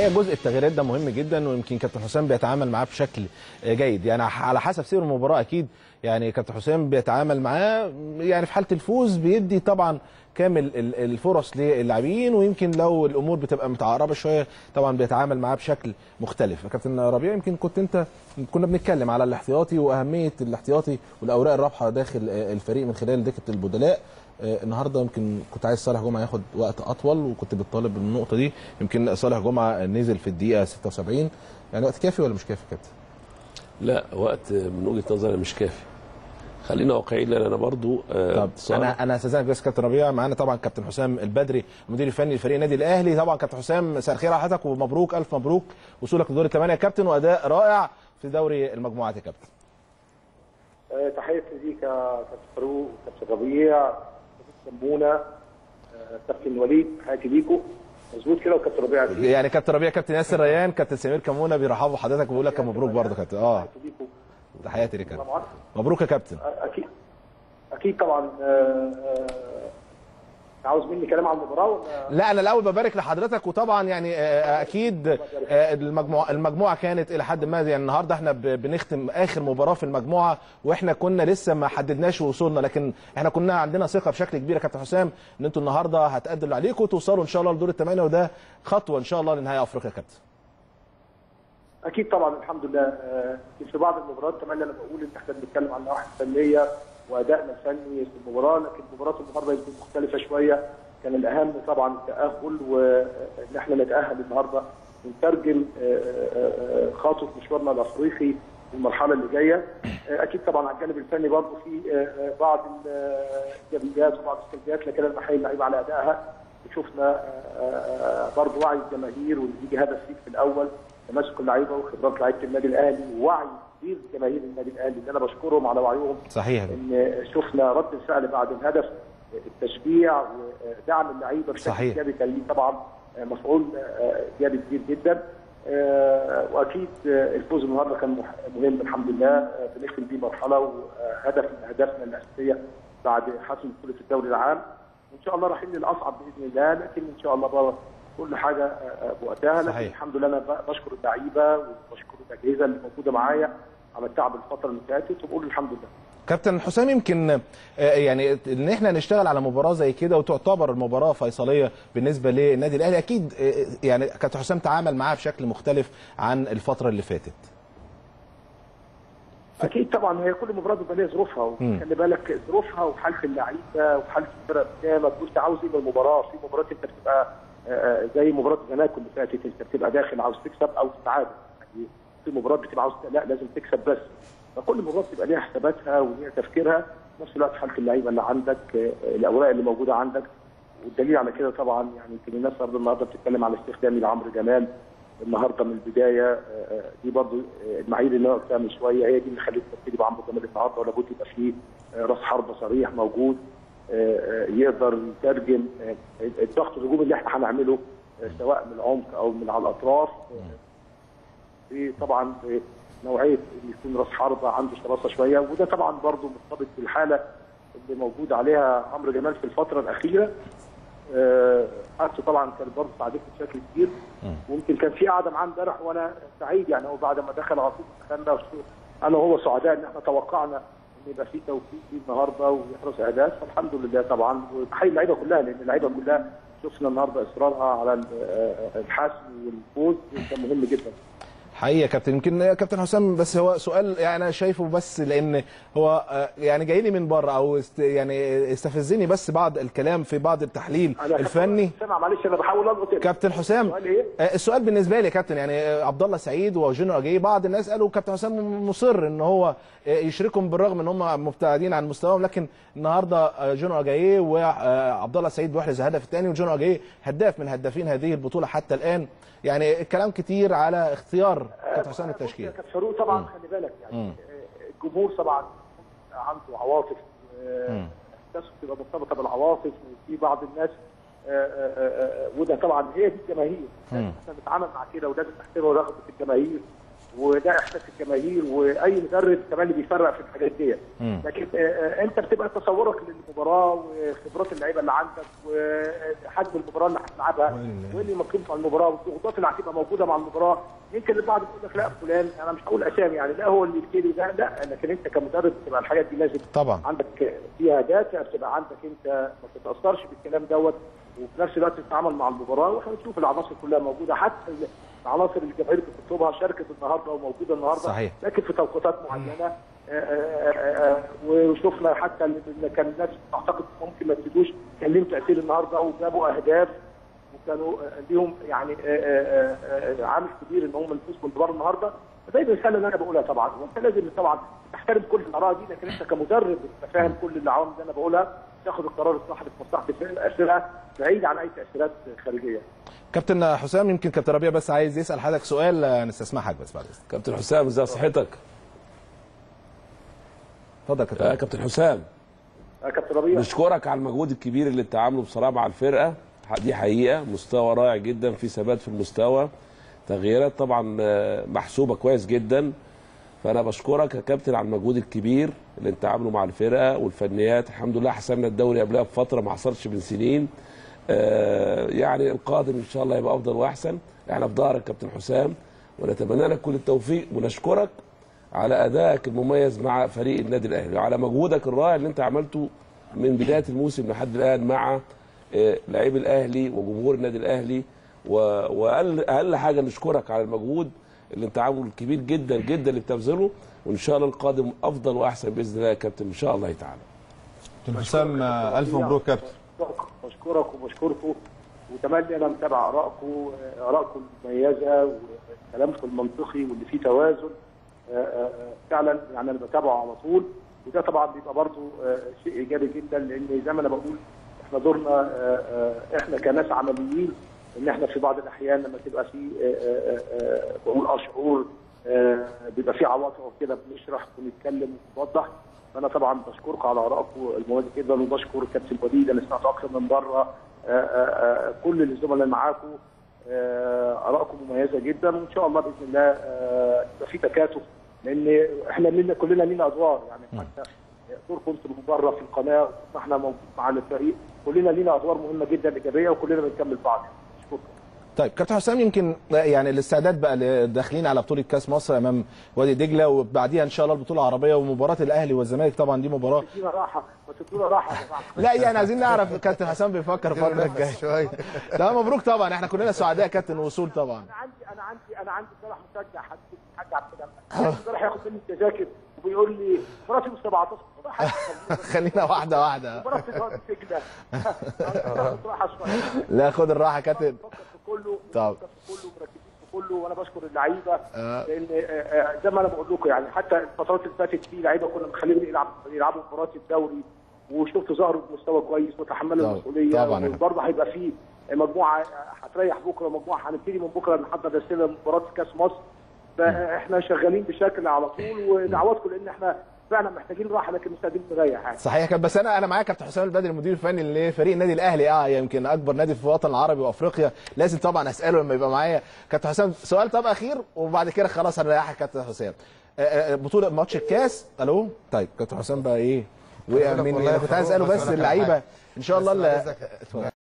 الحقيقه جزء التغييرات ده مهم جدا ويمكن كابتن حسام بيتعامل معاه بشكل جيد يعني على حسب سير المباراه اكيد يعني كابتن حسام بيتعامل معاه يعني في حاله الفوز بيدي طبعا كامل ال- الفرص للاعبين ويمكن لو الامور بتبقى متعقربه شويه طبعا بيتعامل معاه بشكل مختلف كابتن ربيع يمكن كنت انت كنا بنتكلم على الاحتياطي واهميه الاحتياطي والاوراق الرابحه داخل آه، الفريق من خلال دكه البدلاء آه، النهارده يمكن كنت عايز صالح جمعه ياخد وقت اطول وكنت بتطالب بالنقطه دي يمكن صالح جمعه نزل في الدقيقه 76 يعني وقت كافي ولا مش كافي كابتن؟ لا وقت من وجهه نظري مش كافي خلينا واقعيين لان انا برضو آه، طب صالح- انا انا استاذنك بس كابتن ربيع معانا طبعا كابتن حسام البدري المدير الفني لفريق النادي الاهلي طبعا كابتن حسام مساء الخير على حضرتك ومبروك الف مبروك وصولك لدور الثمانيه يا كابتن واداء رائع في دوري المجموعات يا كابتن آه، تحياتي ليك يا كابتن فاروق كابتن ربيع كابتن سمونه آه، كابتن وليد تحياتي ليكم مظبوط كده وكابتن ربيع أكيد. يعني كابتن ربيع كابتن ياسر ريان كابتن سمير كمونه بيرحبوا بحضرتك وبيقول لك مبروك برضه يا كابتن اه تحياتي ليكم تحياتي ليك يا كابتن. طبعا مبروك يا كابتن آه، اكيد اكيد طبعا آه، آه، عاوز مني كلام عن المباراه ولا لا انا الاول ببارك لحضرتك وطبعا يعني آه، اكيد آه، المجموعه المجموعه كانت الى حد ما يعني النهارده احنا ب- بنختم اخر مباراه في المجموعه واحنا كنا لسه ما حددناش وصولنا لكن احنا كنا عندنا ثقه بشكل كبير يا كابتن حسام ان انتوا النهارده هتأدوا اللي عليكم وتوصلوا ان شاء الله لدور الثمانيه وده خطوه ان شاء الله لنهايه افريقيا يا كابتن اكيد طبعا الحمد لله آه، في بعض المباريات كمان انا بقول ان احنا بنتكلم عن نواحي فنيه وادائنا الفني في المباراه لكن مباراه النهارده يمكن مختلفه شويه كان الاهم طبعا التاهل وان احنا نتاهل النهارده ونترجم آه، آه، آه، خطوه مشوارنا الافريقي في المرحله اللي جايه آه، اكيد طبعا على الجانب الفني برضه في آه، آه، بعض الايجابيات وبعض السلبيات لكن انا بحيي اللعيبه على ادائها وشفنا برضه وعي الجماهير واللي يجي هدف فيك في الاول تماسك اللعيبه وخبرات لعيبه النادي الاهلي ووعي كبير جماهير النادي الاهلي اللي انا بشكرهم على وعيهم صحيح ان شفنا رد الفعل بعد الهدف التشجيع ودعم اللعيبه بشكل صحيح. ايجابي كان ليه طبعا مفعول ايجابي كبير جدا آه، واكيد آه، الفوز النهارده كان مح- مهم الحمد لله آه، بنختم بيه مرحله وهدف من اهدافنا الاساسيه بعد حسم بطوله الدوري العام وان شاء الله رايحين للاصعب باذن الله لكن ان شاء الله بقى كل حاجه آه، آه، بوقتها لكن صحيح. الحمد لله انا ب- بشكر اللعيبه وبشكر الاجهزه اللي موجوده معايا على التعب الفتره اللي فاتت وبقول الحمد لله كابتن حسام يمكن آه، يعني ان احنا نشتغل على مباراه زي كده وتعتبر المباراه فيصليه بالنسبه للنادي الاهلي اكيد آه، يعني كابتن حسام تعامل معاها بشكل مختلف عن الفتره اللي فاتت اكيد طبعا هي كل مباراه بيبقى ليها ظروفها مم. وخلي بالك ظروفها وحاله اللعيبه وحاله الفرق قدامك وانت عاوز ايه من المباراه في مباراه انت بتبقى آه، آه، زي مباراه الزمالك اللي فاتت انت بتبقى داخل عاوز تكسب او تتعادل يعني في مباراه بتبقى عاوز لا لازم تكسب بس فكل مباراه بتبقى ليها حساباتها وليها تفكيرها في نفس الوقت حاله اللعيبه اللي عندك آه، الاوراق اللي موجوده عندك والدليل على كده طبعا يعني يمكن الناس برضه النهارده بتتكلم على استخدامي لعمرو جمال النهارده من البدايه آه، آه، دي برضه آه، المعايير اللي انا قلتها من شويه هي دي اللي خلتني ابتدي بعمرو جمال النهارده ولا بد يبقى فيه آه، راس حربه صريح موجود آه، آه، يقدر يترجم آه، الضغط الهجومي اللي احنا هنعمله آه، سواء من العمق او من على الاطراف آه، في طبعا نوعيه ان يكون راس حربه عنده شراسه شويه وده طبعا برضه مرتبط بالحاله اللي موجود عليها عمرو جمال في الفتره الاخيره آه، حاجته طبعا كانت برضه ساعدتني بشكل كبير ويمكن كان في قعده معاه امبارح وانا سعيد يعني هو بعد ما دخل على طول دخلنا انا وهو سعداء ان احنا توقعنا ان يبقى في توفيق فيه النهارده ويحرز اهداف فالحمد لله طبعا وبحيي اللعيبه كلها لان اللعيبه كلها شفنا النهارده اصرارها على ال- آه، الحسم والفوز كان مهم جدا حقيقة يا كابتن يمكن يا كابتن حسام بس هو سؤال يعني انا شايفه بس لان هو آه، يعني جاي لي من بره او است يعني استفزني بس بعض الكلام في بعض التحليل انا الفني سامع معلش انا بحاول القط كابتن حسام السؤال ايه؟ آه، السؤال بالنسبه لي يا كابتن يعني آه، عبد الله سعيد وجونيور اجاي بعض الناس قالوا كابتن حسام مصر ان هو آه، يشركهم بالرغم ان هم مبتعدين عن مستواهم لكن النهارده آه، جونيور اجاي وعبد الله سعيد بيحرز الهدف الثاني وجونيور اجاي هداف من هدافين هذه البطوله حتى الان يعني الكلام كتير على اختيار كابتن حسام التشكيل كابتن فاروق طبعا خلي بالك يعني مم. آه، الجمهور طبعا عنده عواطف آه، مم. احساسه بتبقى مرتبطه بالعواطف وفي بعض الناس آه، آه، آه، وده طبعا هي دي الجماهير مم. احنا بنتعامل مع كده ولازم نحترم رغبه الجماهير وده احساس الجماهير واي مدرب كمان اللي بيفرق في الحاجات ديت لكن آه، آه، انت بتبقى تصورك للمباراه وخبرات اللعيبه اللي عندك وحجم المباراه اللي هتلعبها وايه اللي مطلوب مع المباراه والضغوطات اللي هتبقى موجوده مع المباراه يمكن البعض يقول لك لا فلان انا مش هقول اسامي يعني لا هو اللي يبتدي ده لا لكن انت كمدرب بتبقى الحاجات دي لازم طبعا. عندك فيها داتا بتبقى عندك انت ما تتاثرش بالكلام دوت وفي نفس الوقت تتعامل مع المباراه واحنا بنشوف العناصر كلها موجوده حتى العناصر اللي الجماهير بتطلبها شاركت النهارده وموجوده النهارده صحيح. لكن في توقيتات معينه آه، آه، آه، آه، وشفنا حتى اللي كان الناس اعتقد ممكن ما يبتدوش كان لهم تاثير النهارده وجابوا اهداف وكانوا آه، ليهم يعني آه، آه، آه، آه، عامل كبير ان هم يفوزوا بالمباراه النهارده فده الرساله اللي انا بقولها طبعا وانت لازم طبعا تحترم كل الاراء دي لكن انت كمدرب انت فاهم كل العوامل اللي انا بقولها تاخد القرار الصح في مصلحه الفرقه بعيد عن اي تاثيرات خارجيه كابتن حسام يمكن كابتن ربيع بس عايز يسال حضرتك سؤال آه، نستسمحك بس بعد اذنك كابتن حسام ازي صحتك اتفضل يا كابتن يا كابتن حسام آه، كابتن ربيع نشكرك على المجهود الكبير اللي انت عامله بصراحه مع الفرقه دي حقيقه مستوى رائع جدا في ثبات في المستوى تغييرات طبعا آه، محسوبه كويس جدا فانا بشكرك يا كابتن على المجهود الكبير اللي انت عامله مع الفرقه والفنيات الحمد لله حسمنا الدوري قبلها بفتره ما حصلش من سنين آه، يعني القادم ان شاء الله يبقى افضل واحسن احنا في ظهرك كابتن حسام ونتمنى لك كل التوفيق ونشكرك على ادائك المميز مع فريق النادي الاهلي وعلى مجهودك الرائع اللي انت عملته من بدايه الموسم لحد الان مع آه، لاعبي الاهلي وجمهور النادي الاهلي و- واقل اقل حاجه نشكرك على المجهود اللي انت عامله الكبير جدا جدا اللي بتبذله وان شاء الله القادم افضل واحسن باذن الله يا كابتن ان شاء الله تعالى كابتن حسام آه، الف مبروك كابتن بشكرك وبشكركم وتملي انا متابع ارائكم ارائكم المميزه وكلامكم المنطقي واللي فيه توازن آه، آه، فعلا يعني انا بتابعه على طول وده طبعا بيبقى برضه آه، شيء ايجابي جدا لان زي ما انا بقول احنا دورنا آه، آه، احنا كناس عمليين ان احنا في بعض الاحيان لما تبقى في آه، آه، آه، بقول اشعور آه، بيبقى في عواطف وكده بنشرح ونتكلم ونوضح انا طبعا بشكركم على ارائكم المميزه جدا وبشكر الكابتن وليد انا سمعته اكثر من مره آه، آه، آه، كل الزملاء اللي معاكم آه، ارائكم مميزه جدا وان شاء الله باذن الله آه، يبقى في تكاتف لان احنا لنا كلنا لينا ادوار يعني حتى دوركم انتم من بره في القناه واحنا موجود مع الفريق كلنا لينا ادوار مهمه جدا ايجابيه وكلنا بنكمل بعض اشكركم طيب كابتن حسام يمكن يعني الاستعداد بقى ل- داخلين على بطوله كاس مصر امام وادي دجله وبعديها ان شاء الله البطوله العربيه ومباراه الاهلي والزمالك طبعا دي مباراه ادينا راحه ما تدونا راحه يا جماعه لا يعني عايزين نعرف كابتن حسام بيفكر الفتره الجايه شويه ده مبروك طبعا احنا كلنا سعداء كابتن وصول طبعا انا عندي انا عندي انا عندي امبارح مشجع حد حد عبد السلام امبارح ياخد مني التذاكر وبيقول لي مراتي مش 17 خلينا واحده واحده مراتي صارت سجنه راحه شويه لا خد الراحه كابتن بفكر في كله طب. بفكر في كله مركزين في كله وانا بشكر اللعيبه لان آه، آه، زي ما انا بقول لكم يعني حتى الفترات اللي فاتت في لعيبه كنا مخليهم يلعب يلعبوا مباراه الدوري وشفت ظهروا بمستوى كويس وتحملوا طبعا. المسؤوليه طبعا. وبرضه هيبقى في مجموعه آه، هتريح بكره مجموعه هنبتدي من بكره نحضر نفسنا لمباراه كاس مصر فاحنا شغالين بشكل على طول ودعواتكم لان احنا فعلا محتاجين راحه لكن مش قادرين نريح يعني صحيح يا كابتن بس انا انا معايا كابتن حسام البدري المدير الفني لفريق النادي الاهلي اه يمكن اكبر نادي في الوطن العربي وافريقيا لازم طبعا اساله لما يبقى معايا كابتن حسام سؤال طب اخير وبعد كده خلاص هنريحك كابتن حسام آه، آه، بطوله ماتش الكاس الو طيب كابتن حسام بقى ايه وقع بقول لك مني والله انا كنت عايز فاروق اساله بس بس أقول لك على اللعيبه حاجة. ان شاء الله بس اللي- بعد إذنك،